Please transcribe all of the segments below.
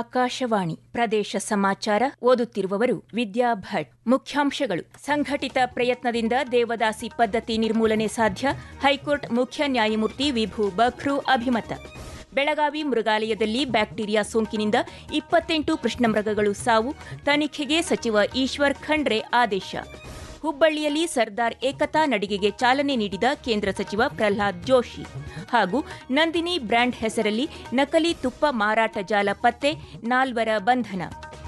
ಆಕಾಶವಾಣಿ ಪ್ರದೇಶ ಸಮಾಚಾರ ಓದುತ್ತಿರುವವರು ವಿದ್ಯಾ ಭಟ್ ಮುಖ್ಯಾಂಶಗಳು ಸಂಘಟಿತ ಪ್ರಯತ್ನದಿಂದ ದೇವದಾಸಿ ಪದ್ಧತಿ ನಿರ್ಮೂಲನೆ ಸಾಧ್ಯ ಹೈಕೋರ್ಟ್ ಮುಖ್ಯ ನ್ಯಾಯಮೂರ್ತಿ ವಿಭು ಬಖ್ರೂ ಅಭಿಮತ ಬೆಳಗಾವಿ ಮೃಗಾಲಯದಲ್ಲಿ ಬ್ಯಾಕ್ಟೀರಿಯಾ ಸೋಂಕಿನಿಂದ ಇಪ್ಪತ್ತೆಂಟು ಕೃಷ್ಣಮೃಗಗಳು ಸಾವು ತನಿಖೆಗೆ ಸಚಿವ ಈಶ್ವರ್ ಖಂಡ್ರೆ ಆದೇಶ ಹುಬ್ಬಳ್ಳಿಯಲ್ಲಿ ಸರ್ದಾರ್ ಏಕತಾ ನಡಿಗೆಗೆ ಚಾಲನೆ ನೀಡಿದ ಕೇಂದ್ರ ಸಚಿವ ಪ್ರಹ್ಲಾದ್ ಜೋಶಿ ಹಾಗೂ ನಂದಿನಿ ಬ್ರ್ಯಾಂಡ್ ಹೆಸರಲ್ಲಿ ನಕಲಿ ತುಪ್ಪ ಮಾರಾಟ ಜಾಲ ಪತ್ತೆ ನಾಲ್ವರ ಬಂಧನ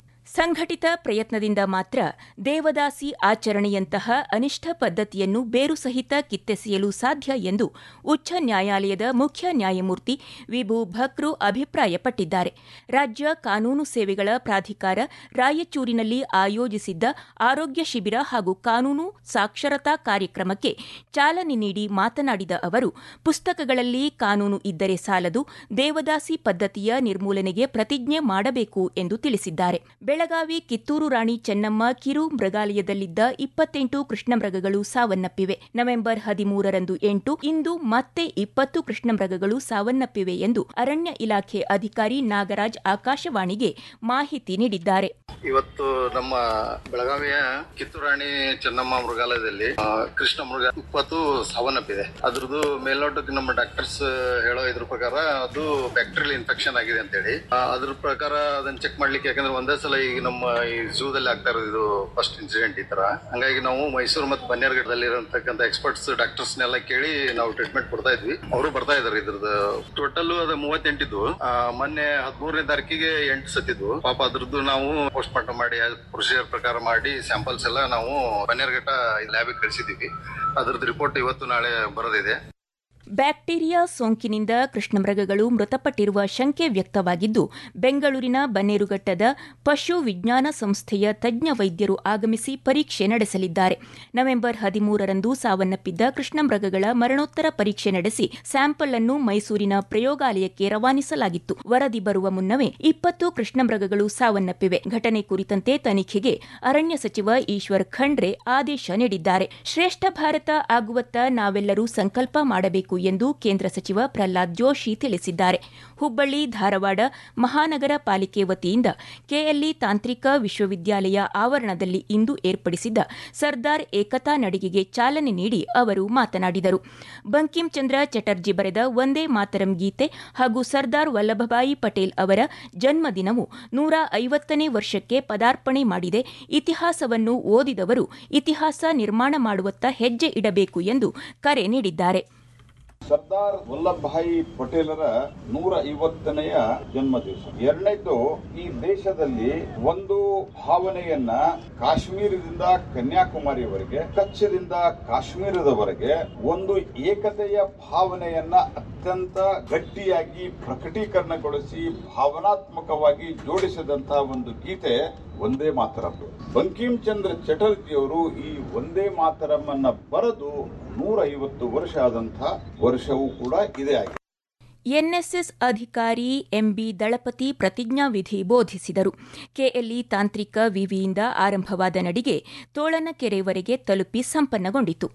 ಸಂಘಟಿತ ಪ್ರಯತ್ನದಿಂದ ಮಾತ್ರ ದೇವದಾಸಿ ಆಚರಣೆಯಂತಹ ಅನಿಷ್ಟ ಪದ್ಧತಿಯನ್ನು ಬೇರು ಸಹಿತ ಕಿತ್ತೆಸೆಯಲು ಸಾಧ್ಯ ಎಂದು ಉಚ್ಚ ನ್ಯಾಯಾಲಯದ ಮುಖ್ಯ ನ್ಯಾಯಮೂರ್ತಿ ವಿಭು ಭಕ್ರು ಅಭಿಪ್ರಾಯಪಟ್ಟಿದ್ದಾರೆ ರಾಜ್ಯ ಕಾನೂನು ಸೇವೆಗಳ ಪ್ರಾಧಿಕಾರ ರಾಯಚೂರಿನಲ್ಲಿ ಆಯೋಜಿಸಿದ್ದ ಆರೋಗ್ಯ ಶಿಬಿರ ಹಾಗೂ ಕಾನೂನು ಸಾಕ್ಷರತಾ ಕಾರ್ಯಕ್ರಮಕ್ಕೆ ಚಾಲನೆ ನೀಡಿ ಮಾತನಾಡಿದ ಅವರು ಪುಸ್ತಕಗಳಲ್ಲಿ ಕಾನೂನು ಇದ್ದರೆ ಸಾಲದು ದೇವದಾಸಿ ಪದ್ಧತಿಯ ನಿರ್ಮೂಲನೆಗೆ ಪ್ರತಿಜ್ಞೆ ಮಾಡಬೇಕು ಎಂದು ತಿಳಿಸಿದ್ದಾರೆ ಬೆಳಗಾವಿ ಕಿತ್ತೂರು ರಾಣಿ ಚೆನ್ನಮ್ಮ ಕಿರು ಮೃಗಾಲಯದಲ್ಲಿದ್ದ ಇಪ್ಪತ್ತೆಂಟು ಕೃಷ್ಣಮೃಗಗಳು ಸಾವನ್ನಪ್ಪಿವೆ ನವೆಂಬರ್ ಹದಿಮೂರರಂದು ಎಂಟು ಇಂದು ಮತ್ತೆ ಇಪ್ಪತ್ತು ಕೃಷ್ಣಮೃಗಗಳು ಸಾವನ್ನಪ್ಪಿವೆ ಎಂದು ಅರಣ್ಯ ಇಲಾಖೆ ಅಧಿಕಾರಿ ನಾಗರಾಜ್ ಆಕಾಶವಾಣಿಗೆ ಮಾಹಿತಿ ನೀಡಿದ್ದಾರೆ ಇವತ್ತು ನಮ್ಮ ಬೆಳಗಾವಿಯ ಕಿತ್ತೂರಾಣಿ ಚೆನ್ನಮ್ಮ ಮೃಗಾಲಯದಲ್ಲಿ ಆ, ಕೃಷ್ಣ ಮೃಗ ಇಪ್ಪತ್ತು ಸಾವನ್ನಪ್ಪಿದೆ ಅದ್ರದ್ದು ಮೇಲ್ನೋಟಕ್ಕೆ ನಮ್ಮ ಡಾಕ್ಟರ್ಸ್ ಹೇಳೋ ಇದ್ರ ಪ್ರಕಾರ ಅದು ಬ್ಯಾಕ್ಟೀರಿಯಲ್ ಇನ್ಫೆಕ್ಷನ್ ಆಗಿದೆ ಅಂತೇಳಿ ಆ, ಅದ್ರ ಪ್ರಕಾರ ಅದನ್ನ ಚೆಕ್ ಮಾಡ್ಲಿಕ್ಕೆ ಯಾಕಂದ್ರೆ ಒಂದೇ ಸಲ ಈಗ ನಮ್ಮ ಈ ಝೂದಲ್ಲಿ ಆಗ್ತಾ ಇರೋದು ಇದು ಫಸ್ಟ್ ಇನ್ಸಿಡೆಂಟ್ ಈ ತರ ಹಂಗಾಗಿ ನಾವು ಮೈಸೂರು ಮತ್ತು ಬನ್ನೇರ್ಘಟ್ಟದಲ್ಲಿ ಇರತಕ್ಕಂಥ ಎಕ್ಸ್ಪರ್ಟ್ಸ್ ಡಾಕ್ಟರ್ಸ್ನೆಲ್ಲ ಕೇಳಿ ನಾವು ಟ್ರೀಟ್ಮೆಂಟ್ ಕೊಡ್ತಾ ಇದ್ವಿ ಅವರು ಬರ್ತಾ ಇದಾರೆ ಇದ್ರದ್ದು ಟೋಟಲ್ ಅದು ಮೂವತ್ತೆಂಟಿದ್ದು ಆ, ಮೊನ್ನೆ ಹದಿಮೂರನೇ ತಾರೀಕಿಗೆ ಎಂಟು ಸತ್ತಿದ್ವು ಪಾಪ ಅದ್ರದ್ದು ನಾವು ಪೋಸ್ಟ್ ಮಾರ್ಟಮ್ ಮಾಡಿ ಪ್ರೊಸೀಜರ್ ಪ್ರಕಾರ ಮಾಡಿ ಸ್ಯಾಂಪಲ್ಸ್ ಎಲ್ಲ ನಾವು ಬನ್ನೇರ್ಘಟ್ಟ ಲ್ಯಾಬಿಗೆ ಕಳಿಸಿದ್ದೀವಿ ಅದ್ರದ್ದು ರಿಪೋರ್ಟ್ ಇವತ್ತು ನಾಳೆ ಬರೋದಿದೆ ಬ್ಯಾಕ್ಟೀರಿಯಾ ಸೋಂಕಿನಿಂದ ಕೃಷ್ಣಮೃಗಗಳು ಮೃತಪಟ್ಟಿರುವ ಶಂಕೆ ವ್ಯಕ್ತವಾಗಿದ್ದು ಬೆಂಗಳೂರಿನ ಬನ್ನೇರುಘಟ್ಟದ ಪಶು ವಿಜ್ಞಾನ ಸಂಸ್ಥೆಯ ತಜ್ಞ ವೈದ್ಯರು ಆಗಮಿಸಿ ಪರೀಕ್ಷೆ ನಡೆಸಲಿದ್ದಾರೆ ನವೆಂಬರ್ ಹದಿಮೂರರಂದು ಸಾವನ್ನಪ್ಪಿದ್ದ ಕೃಷ್ಣಮೃಗಗಳ ಮರಣೋತ್ತರ ಪರೀಕ್ಷೆ ನಡೆಸಿ ಸ್ಯಾಂಪಲ್ ಅನ್ನು ಮೈಸೂರಿನ ಪ್ರಯೋಗಾಲಯಕ್ಕೆ ರವಾನಿಸಲಾಗಿತ್ತು ವರದಿ ಬರುವ ಮುನ್ನವೇ ಇಪ್ಪತ್ತು ಕೃಷ್ಣಮೃಗಗಳು ಸಾವನ್ನಪ್ಪಿವೆ ಘಟನೆ ಕುರಿತಂತೆ ತನಿಖೆಗೆ ಅರಣ್ಯ ಸಚಿವ ಈಶ್ವರ್ ಖಂಡ್ರೆ ಆದೇಶ ನೀಡಿದ್ದಾರೆ ಶ್ರೇಷ್ಠ ಭಾರತ ಆಗುವತ್ತ ನಾವೆಲ್ಲರೂ ಸಂಕಲ್ಪ ಮಾಡಬೇಕು ಎಂದು ಕೇಂದ್ರ ಸಚಿವ ಪ್ರಹ್ಲಾದ್ ಜೋಶಿ ತಿಳಿಸಿದ್ದಾರೆ ಹುಬ್ಬಳ್ಳಿ ಧಾರವಾಡ ಮಹಾನಗರ ಪಾಲಿಕೆ ವತಿಯಿಂದ ಕೆಎಲ್ಇ ತಾಂತ್ರಿಕ ವಿಶ್ವವಿದ್ಯಾಲಯ ಆವರಣದಲ್ಲಿ ಇಂದು ಏರ್ಪಡಿಸಿದ್ದ ಸರ್ದಾರ್ ಏಕತಾ ನಡಿಗೆಗೆ ಚಾಲನೆ ನೀಡಿ ಅವರು ಮಾತನಾಡಿದರು ಬಂಕಿಂ ಚಂದ್ರ ಚಟರ್ಜಿ ಬರೆದ ಒಂದೇ ಮಾತರಂ ಗೀತೆ ಹಾಗೂ ಸರ್ದಾರ್ ವಲ್ಲಭಭಾಯಿ ಪಟೇಲ್ ಅವರ ಜನ್ಮದಿನವು ನೂರ ಐವತ್ತನೇ ವರ್ಷಕ್ಕೆ ಪದಾರ್ಪಣೆ ಮಾಡಿದೆ ಇತಿಹಾಸವನ್ನು ಓದಿದವರು ಇತಿಹಾಸ ನಿರ್ಮಾಣ ಮಾಡುವತ್ತ ಹೆಜ್ಜೆ ಇಡಬೇಕು ಎಂದು ಕರೆ ನೀಡಿದ್ದಾರೆ ಸರ್ದಾರ್ ವಲ್ಲಭಭಾಯಿ ಪಟೇಲರ ನೂರ ಐವತ್ತನೆಯ ಜನ್ಮ ದಿವಸ ಎರಡನೇದ್ದು ಈ ದೇಶದಲ್ಲಿ ಒಂದು ಭಾವನೆಯನ್ನ ಕಾಶ್ಮೀರದಿಂದ ಕನ್ಯಾಕುಮಾರಿಯವರೆಗೆ ಕಚ್ಚದಿಂದ ಕಾಶ್ಮೀರದವರೆಗೆ ಒಂದು ಏಕತೆಯ ಭಾವನೆಯನ್ನ ಅತ್ಯಂತ ಗಟ್ಟಿಯಾಗಿ ಪ್ರಕಟೀಕರಣಗೊಳಿಸಿ ಭಾವನಾತ್ಮಕವಾಗಿ ಜೋಡಿಸಿದಂತಹ ಒಂದು ಗೀತೆ ಒಂದೇ ಮಾತರಂ ಬಂಕಿಂ ಚಂದ್ರ ಚಟರ್ಜಿಯವರು ಈ ಒಂದೇ ಮಾತರಂ ಅನ್ನ ಬರೆದು ನೂರ ಐವತ್ತು ವರ್ಷ ಆದಂತಹ ವರ್ಷವೂ ಕೂಡ ಇದೇ ಆಗಿದೆ ಎನ್ಎಸ್ಎಸ್ ಅಧಿಕಾರಿ ಎಂಬಿ ದಳಪತಿ ಪ್ರತಿಜ್ಞಾವಿಧಿ ಬೋಧಿಸಿದರು ಕೆಎಲ್ಇ ತಾಂತ್ರಿಕ ವಿವಿಯಿಂದ ಆರಂಭವಾದ ನಡಿಗೆ ತೋಳನಕೆರೆವರೆಗೆ ತಲುಪಿ ಸಂಪನ್ನಗೊಂಡಿತು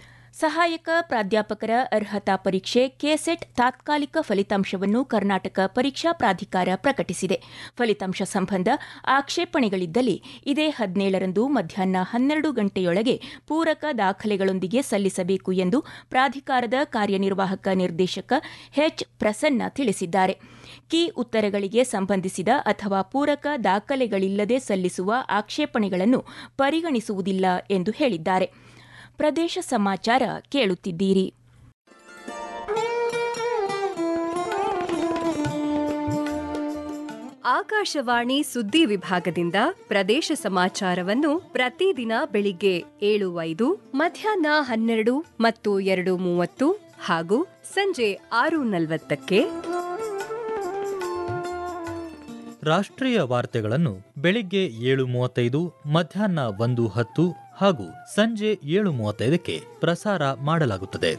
ಸಹಾಯಕ ಪ್ರಾಧ್ಯಾಪಕರ ಅರ್ಹತಾ ಪರೀಕ್ಷೆ ಕೆಸೆಟ್ ತಾತ್ಕಾಲಿಕ ಫಲಿತಾಂಶವನ್ನು ಕರ್ನಾಟಕ ಪರೀಕ್ಷಾ ಪ್ರಾಧಿಕಾರ ಪ್ರಕಟಿಸಿದೆ ಫಲಿತಾಂಶ ಸಂಬಂಧ ಆಕ್ಷೇಪಣೆಗಳಿದ್ದಲ್ಲಿ ಇದೇ ಹದಿನೇಳರಂದು ಮಧ್ಯಾಹ್ನ ಹನ್ನೆರಡು ಗಂಟೆಯೊಳಗೆ ಪೂರಕ ದಾಖಲೆಗಳೊಂದಿಗೆ ಸಲ್ಲಿಸಬೇಕು ಎಂದು ಪ್ರಾಧಿಕಾರದ ಕಾರ್ಯನಿರ್ವಾಹಕ ನಿರ್ದೇಶಕ ಎಚ್ ಪ್ರಸನ್ನ ತಿಳಿಸಿದ್ದಾರೆ ಕೀ ಉತ್ತರಗಳಿಗೆ ಸಂಬಂಧಿಸಿದ ಅಥವಾ ಪೂರಕ ದಾಖಲೆಗಳಿಲ್ಲದೆ ಸಲ್ಲಿಸುವ ಆಕ್ಷೇಪಣೆಗಳನ್ನು ಪರಿಗಣಿಸುವುದಿಲ್ಲ ಎಂದು ಹೇಳಿದ್ದಾರೆ ಪ್ರದೇಶ ಸಮಾಚಾರ ಕೇಳುತ್ತಿದ್ದೀರಿ ಆಕಾಶವಾಣಿ ಸುದ್ದಿ ವಿಭಾಗದಿಂದ ಪ್ರದೇಶ ಸಮಾಚಾರವನ್ನು ಪ್ರತಿದಿನ ಬೆಳಿಗ್ಗೆ ಏಳು ಐದು ಮಧ್ಯಾಹ್ನ ಹನ್ನೆರಡು ಮತ್ತು ಎರಡು ಮೂವತ್ತು ಹಾಗೂ ಸಂಜೆ ಆರು ನಲವತ್ತಕ್ಕೆ ರಾಷ್ಟ್ರೀಯ ವಾರ್ತೆಗಳನ್ನು ಬೆಳಿಗ್ಗೆ ಏಳು ಮೂವತ್ತೈದು ಮಧ್ಯಾಹ್ನ ಒಂದು ಹತ್ತು ಹಾಗೂ ಸಂಜೆ ಏಳು ಮೂವತ್ತೈದಕ್ಕೆ ಪ್ರಸಾರ ಮಾಡಲಾಗುತ್ತದೆ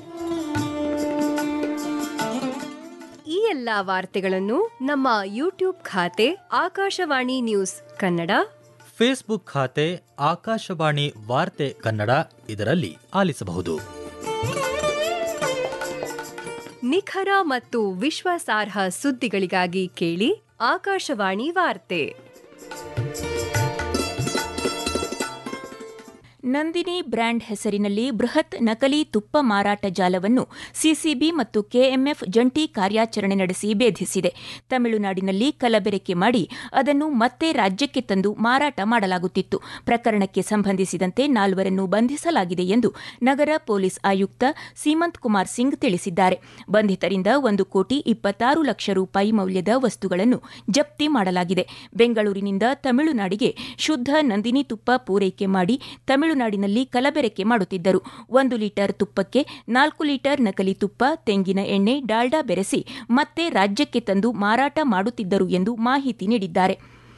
ಈ ಎಲ್ಲಾ ವಾರ್ತೆಗಳನ್ನು ನಮ್ಮ ಯೂಟ್ಯೂಬ್ ಖಾತೆ ಆಕಾಶವಾಣಿ ನ್ಯೂಸ್ ಕನ್ನಡ ಫೇಸ್ಬುಕ್ ಖಾತೆ ಆಕಾಶವಾಣಿ ವಾರ್ತೆ ಕನ್ನಡ ಇದರಲ್ಲಿ ಆಲಿಸಬಹುದು ನಿಖರ ಮತ್ತು ವಿಶ್ವಾಸಾರ್ಹ ಸುದ್ದಿಗಳಿಗಾಗಿ ಕೇಳಿ ಆಕಾಶವಾಣಿ ವಾರ್ತೆ ನಂದಿನಿ ಬ್ರ್ಯಾಂಡ್ ಹೆಸರಿನಲ್ಲಿ ಬೃಹತ್ ನಕಲಿ ತುಪ್ಪ ಮಾರಾಟ ಜಾಲವನ್ನು ಸಿಸಿಬಿ ಮತ್ತು ಕೆಎಂಎಫ್ ಜಂಟಿ ಕಾರ್ಯಾಚರಣೆ ನಡೆಸಿ ಭೇದಿಸಿದೆ ತಮಿಳುನಾಡಿನಲ್ಲಿ ಕಲಬೆರಕೆ ಮಾಡಿ ಅದನ್ನು ಮತ್ತೆ ರಾಜ್ಯಕ್ಕೆ ತಂದು ಮಾರಾಟ ಮಾಡಲಾಗುತ್ತಿತ್ತು ಪ್ರಕರಣಕ್ಕೆ ಸಂಬಂಧಿಸಿದಂತೆ ನಾಲ್ವರನ್ನು ಬಂಧಿಸಲಾಗಿದೆ ಎಂದು ನಗರ ಪೊಲೀಸ್ ಆಯುಕ್ತ ಸೀಮಂತ್ ಕುಮಾರ್ ಸಿಂಗ್ ತಿಳಿಸಿದ್ದಾರೆ ಬಂಧಿತರಿಂದ ಒಂದು ಕೋಟಿ ಇಪ್ಪತ್ತಾರು ಲಕ್ಷ ರೂಪಾಯಿ ಮೌಲ್ಯದ ವಸ್ತುಗಳನ್ನು ಜಪ್ತಿ ಮಾಡಲಾಗಿದೆ ಬೆಂಗಳೂರಿನಿಂದ ತಮಿಳುನಾಡಿಗೆ ಶುದ್ಧ ನಂದಿನಿ ತುಪ್ಪ ಪೂರೈಕೆ ಮಾಡಿ ತಮಿಳುನಾಡಿನಲ್ಲಿ ಕಲಬೆರಕೆ ಮಾಡುತ್ತಿದ್ದರು ಒಂದು ಲೀಟರ್ ತುಪ್ಪಕ್ಕೆ ನಾಲ್ಕು ಲೀಟರ್ ನಕಲಿ ತುಪ್ಪ ತೆಂಗಿನ ಎಣ್ಣೆ ಡಾಲ್ಡಾ ಬೆರೆಸಿ ಮತ್ತೆ ರಾಜ್ಯಕ್ಕೆ ತಂದು ಮಾರಾಟ ಮಾಡುತ್ತಿದ್ದರು ಎಂದು ಮಾಹಿತಿ ನೀಡಿದ್ದಾರೆ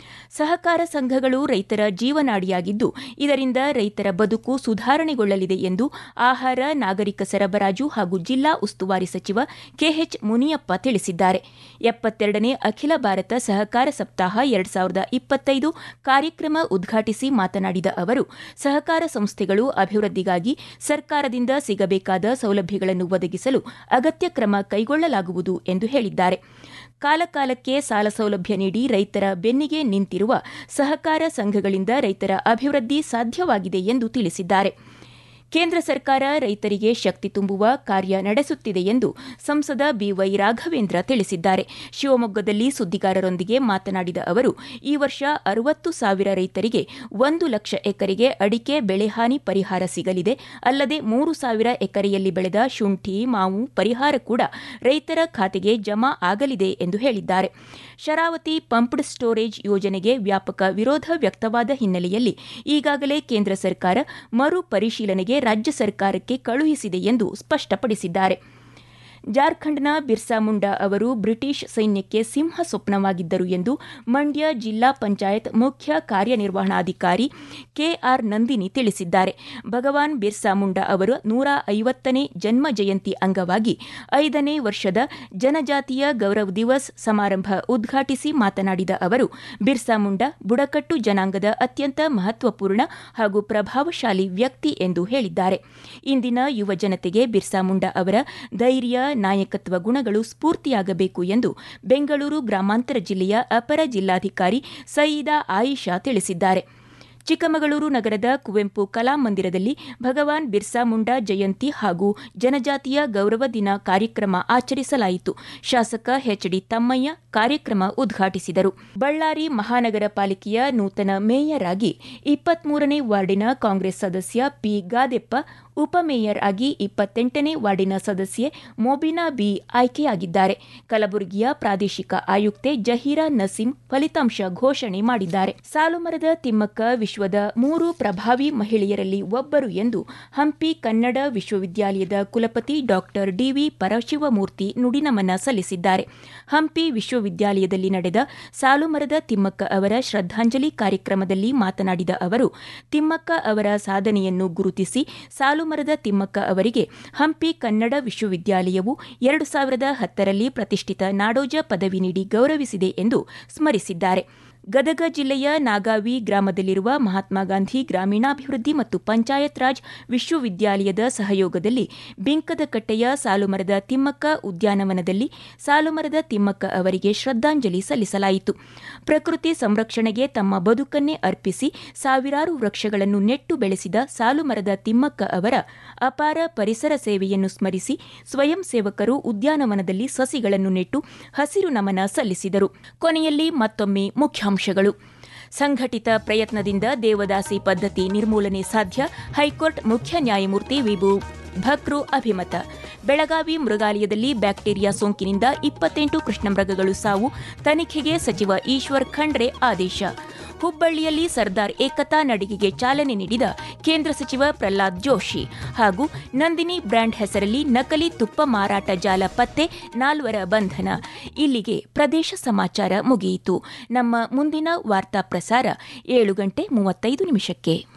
ಸಹಕಾರ ಸಂಘಗಳು ರೈತರ ಜೀವನಾಡಿಯಾಗಿದ್ದು ಇದರಿಂದ ರೈತರ ಬದುಕು ಸುಧಾರಣೆಗೊಳ್ಳಲಿದೆ ಎಂದು ಆಹಾರ ನಾಗರಿಕ ಸರಬರಾಜು ಹಾಗೂ ಜಿಲ್ಲಾ ಉಸ್ತುವಾರಿ ಸಚಿವ ಕೆಎಚ್ ಮುನಿಯಪ್ಪ ತಿಳಿಸಿದ್ದಾರೆ ಎಪ್ಪತ್ತೆರಡನೇ ಅಖಿಲ ಭಾರತ ಸಹಕಾರ ಸಪ್ತಾಹ ಎರಡ್ ಸಾವಿರದ ಇಪ್ಪತ್ತೈದು ಕಾರ್ಯಕ್ರಮ ಉದ್ಘಾಟಿಸಿ ಮಾತನಾಡಿದ ಅವರು ಸಹಕಾರ ಸಂಸ್ಥೆಗಳು ಅಭಿವೃದ್ಧಿಗಾಗಿ ಸರ್ಕಾರದಿಂದ ಸಿಗಬೇಕಾದ ಸೌಲಭ್ಯಗಳನ್ನು ಒದಗಿಸಲು ಅಗತ್ಯ ಕ್ರಮ ಕೈಗೊಳ್ಳಲಾಗುವುದು ಎಂದು ಹೇಳಿದ್ದಾರೆ ಕಾಲಕಾಲಕ್ಕೆ ಸಾಲ ಸೌಲಭ್ಯ ನೀಡಿ ರೈತರ ಬೆನ್ನಿಗೆ ನಿಂತಿರುವ ಸಹಕಾರ ಸಂಘಗಳಿಂದ ರೈತರ ಅಭಿವೃದ್ಧಿ ಸಾಧ್ಯವಾಗಿದೆ ಎಂದು ತಿಳಿಸಿದ್ದಾರೆ ಕೇಂದ್ರ ಸರ್ಕಾರ ರೈತರಿಗೆ ಶಕ್ತಿ ತುಂಬುವ ಕಾರ್ಯ ನಡೆಸುತ್ತಿದೆ ಎಂದು ಸಂಸದ ಬಿವೈ ರಾಘವೇಂದ್ರ ತಿಳಿಸಿದ್ದಾರೆ ಶಿವಮೊಗ್ಗದಲ್ಲಿ ಸುದ್ದಿಗಾರರೊಂದಿಗೆ ಮಾತನಾಡಿದ ಅವರು ಈ ವರ್ಷ ಅರವತ್ತು ಸಾವಿರ ರೈತರಿಗೆ ಒಂದು ಲಕ್ಷ ಎಕರೆಗೆ ಅಡಿಕೆ ಬೆಳೆಹಾನಿ ಪರಿಹಾರ ಸಿಗಲಿದೆ ಅಲ್ಲದೆ ಮೂರು ಸಾವಿರ ಎಕರೆಯಲ್ಲಿ ಬೆಳೆದ ಶುಂಠಿ ಮಾವು ಪರಿಹಾರ ಕೂಡ ರೈತರ ಖಾತೆಗೆ ಜಮಾ ಆಗಲಿದೆ ಎಂದು ಹೇಳಿದ್ದಾರೆ ಶರಾವತಿ ಪಂಪ್ಡ್ ಸ್ಟೋರೇಜ್ ಯೋಜನೆಗೆ ವ್ಯಾಪಕ ವಿರೋಧ ವ್ಯಕ್ತವಾದ ಹಿನ್ನೆಲೆಯಲ್ಲಿ ಈಗಾಗಲೇ ಕೇಂದ್ರ ಸರ್ಕಾರ ಮರು ಪರಿಶೀಲನೆಗೆ ರಾಜ್ಯ ಸರ್ಕಾರಕ್ಕೆ ಕಳುಹಿಸಿದೆ ಎಂದು ಸ್ಪಷ್ಟಪಡಿಸಿದ್ದಾರೆ ಜಾರ್ಖಂಡ್ನ ಬಿರ್ಸಾ ಮುಂಡಾ ಅವರು ಬ್ರಿಟಿಷ್ ಸೈನ್ಯಕ್ಕೆ ಸಿಂಹ ಸ್ವಪ್ನವಾಗಿದ್ದರು ಎಂದು ಮಂಡ್ಯ ಜಿಲ್ಲಾ ಪಂಚಾಯತ್ ಮುಖ್ಯ ಕಾರ್ಯನಿರ್ವಹಣಾಧಿಕಾರಿ ಕೆಆರ್ ನಂದಿನಿ ತಿಳಿಸಿದ್ದಾರೆ ಭಗವಾನ್ ಬಿರ್ಸಾ ಮುಂಡಾ ಅವರ ನೂರ ಐವತ್ತನೇ ಜನ್ಮ ಜಯಂತಿ ಅಂಗವಾಗಿ ಐದನೇ ವರ್ಷದ ಜನಜಾತಿಯ ಗೌರವ್ ದಿವಸ್ ಸಮಾರಂಭ ಉದ್ಘಾಟಿಸಿ ಮಾತನಾಡಿದ ಅವರು ಬಿರ್ಸಾ ಮುಂಡಾ ಬುಡಕಟ್ಟು ಜನಾಂಗದ ಅತ್ಯಂತ ಮಹತ್ವಪೂರ್ಣ ಹಾಗೂ ಪ್ರಭಾವಶಾಲಿ ವ್ಯಕ್ತಿ ಎಂದು ಹೇಳಿದ್ದಾರೆ ಇಂದಿನ ಯುವ ಜನತೆಗೆ ಬಿರ್ಸಾ ಮುಂಡಾ ಅವರ ಧೈರ್ಯ ನಾಯಕತ್ವ ಗುಣಗಳು ಸ್ಫೂರ್ತಿಯಾಗಬೇಕು ಎಂದು ಬೆಂಗಳೂರು ಗ್ರಾಮಾಂತರ ಜಿಲ್ಲೆಯ ಅಪರ ಜಿಲ್ಲಾಧಿಕಾರಿ ಸಯೀದಾ ಆಯಿಷಾ ತಿಳಿಸಿದ್ದಾರೆ ಚಿಕ್ಕಮಗಳೂರು ನಗರದ ಕುವೆಂಪು ಕಲಾಮಂದಿರದಲ್ಲಿ ಭಗವಾನ್ ಬಿರ್ಸಾ ಮುಂಡಾ ಜಯಂತಿ ಹಾಗೂ ಜನಜಾತಿಯ ಗೌರವ ದಿನ ಕಾರ್ಯಕ್ರಮ ಆಚರಿಸಲಾಯಿತು ಶಾಸಕ ಎಚ್ಡಿ ತಮ್ಮಯ್ಯ ಕಾರ್ಯಕ್ರಮ ಉದ್ಘಾಟಿಸಿದರು ಬಳ್ಳಾರಿ ಮಹಾನಗರ ಪಾಲಿಕೆಯ ನೂತನ ಮೇಯರ್ ಆಗಿ ಇಪ್ಪತ್ಮೂರನೇ ವಾರ್ಡಿನ ಕಾಂಗ್ರೆಸ್ ಸದಸ್ಯ ಪಿ ಗಾದೆಪ್ಪ ಉಪಮೇಯರ್ ಆಗಿ ಇಪ್ಪತ್ತೆಂಟನೇ ವಾರ್ಡಿನ ಸದಸ್ಯೆ ಮೊಬಿನಾ ಬಿ ಆಯ್ಕೆಯಾಗಿದ್ದಾರೆ ಕಲಬುರಗಿಯ ಪ್ರಾದೇಶಿಕ ಆಯುಕ್ತೆ ಜಹೀರಾ ನಸೀಂ ಫಲಿತಾಂಶ ಘೋಷಣೆ ಮಾಡಿದ್ದಾರೆ ಸಾಲುಮರದ ತಿಮ್ಮಕ್ಕ ವಿಶ್ವದ ಮೂರು ಪ್ರಭಾವಿ ಮಹಿಳೆಯರಲ್ಲಿ ಒಬ್ಬರು ಎಂದು ಹಂಪಿ ಕನ್ನಡ ವಿಶ್ವವಿದ್ಯಾಲಯದ ಕುಲಪತಿ ಡಾಕ್ಟರ್ ಡಿವಿ ಪರಶಿವಮೂರ್ತಿ ನುಡಿನಮನ ಸಲ್ಲಿಸಿದ್ದಾರೆ ಹಂಪಿ ವಿಶ್ವವಿದ್ಯಾಲಯದಲ್ಲಿ ನಡೆದ ಸಾಲುಮರದ ತಿಮ್ಮಕ್ಕ ಅವರ ಶ್ರದ್ಧಾಂಜಲಿ ಕಾರ್ಯಕ್ರಮದಲ್ಲಿ ಮಾತನಾಡಿದ ಅವರು ತಿಮ್ಮಕ್ಕ ಅವರ ಸಾಧನೆಯನ್ನು ಗುರುತಿಸಿ ಸಾಲುಮರದ ತಿಮ್ಮಕ್ಕ ಅವರಿಗೆ ಹಂಪಿ ಕನ್ನಡ ವಿಶ್ವವಿದ್ಯಾಲಯವು ಎರಡು ಸಾವಿರದ ಹತ್ತರಲ್ಲಿ ಪ್ರತಿಷ್ಠಿತ ನಾಡೋಜ ಪದವಿ ನೀಡಿ ಗೌರವಿಸಿದೆ ಎಂದು ಸ್ಮರಿಸಿದ್ದಾರೆ ಗದಗ ಜಿಲ್ಲೆಯ ನಾಗಾವಿ ಗ್ರಾಮದಲ್ಲಿರುವ ಮಹಾತ್ಮ ಗಾಂಧಿ ಗ್ರಾಮೀಣಾಭಿವೃದ್ಧಿ ಮತ್ತು ಪಂಚಾಯತ್ ರಾಜ್ ವಿಶ್ವವಿದ್ಯಾಲಯದ ಸಹಯೋಗದಲ್ಲಿ ಬಿಂಕದಕಟ್ಟೆಯ ಸಾಲುಮರದ ತಿಮ್ಮಕ್ಕ ಉದ್ಯಾನವನದಲ್ಲಿ ಸಾಲುಮರದ ತಿಮ್ಮಕ್ಕ ಅವರಿಗೆ ಶ್ರದ್ಧಾಂಜಲಿ ಸಲ್ಲಿಸಲಾಯಿತು ಪ್ರಕೃತಿ ಸಂರಕ್ಷಣೆಗೆ ತಮ್ಮ ಬದುಕನ್ನೇ ಅರ್ಪಿಸಿ ಸಾವಿರಾರು ವೃಕ್ಷಗಳನ್ನು ನೆಟ್ಟು ಬೆಳೆಸಿದ ಸಾಲುಮರದ ತಿಮ್ಮಕ್ಕ ಅವರ ಅಪಾರ ಪರಿಸರ ಸೇವೆಯನ್ನು ಸ್ಮರಿಸಿ ಸ್ವಯಂ ಸೇವಕರು ಉದ್ಯಾನವನದಲ್ಲಿ ಸಸಿಗಳನ್ನು ನೆಟ್ಟು ಹಸಿರು ನಮನ ಸಲ್ಲಿಸಿದರು ಕೊನೆಯಲ್ಲಿ ಮತ್ತೊಮ್ಮೆ ಮುಖ್ಯಾಂಶಗಳು ಸಂಘಟಿತ ಪ್ರಯತ್ನದಿಂದ ದೇವದಾಸಿ ಪದ್ಧತಿ ನಿರ್ಮೂಲನೆ ಸಾಧ್ಯ ಹೈಕೋರ್ಟ್ ಮುಖ್ಯ ನ್ಯಾಯಮೂರ್ತಿ ವಿಭು ಭಕ್ರು ಅಭಿಮತ ಬೆಳಗಾವಿ ಮೃಗಾಲಯದಲ್ಲಿ ಬ್ಯಾಕ್ಟೀರಿಯಾ ಸೋಂಕಿನಿಂದ ಇಪ್ಪತ್ತೆಂಟು ಕೃಷ್ಣಮೃಗಗಳು ಸಾವು ತನಿಖೆಗೆ ಸಚಿವ ಈಶ್ವರ್ ಖಂಡ್ರೆ ಆದೇಶ ಹುಬ್ಬಳ್ಳಿಯಲ್ಲಿ ಸರ್ದಾರ್ ಏಕತಾ ನಡಿಗೆಗೆ ಚಾಲನೆ ನೀಡಿದ ಕೇಂದ್ರ ಸಚಿವ ಪ್ರಹ್ಲಾದ್ ಜೋಶಿ ಹಾಗೂ ನಂದಿನಿ ಬ್ರ್ಯಾಂಡ್ ಹೆಸರಲ್ಲಿ ನಕಲಿ ತುಪ್ಪ ಮಾರಾಟ ಜಾಲ ಪತ್ತೆ ನಾಲ್ವರ ಬಂಧನ ಇಲ್ಲಿಗೆ ಪ್ರದೇಶ ಸಮಾಚಾರ ಮುಗಿಯಿತು ನಮ್ಮ ಮುಂದಿನ ವಾರ್ತಾ ಪ್ರಸಾರ ಏಳು ಗಂಟೆ ಮೂವತ್ತೈದು ನಿಮಿಷಕ್ಕೆ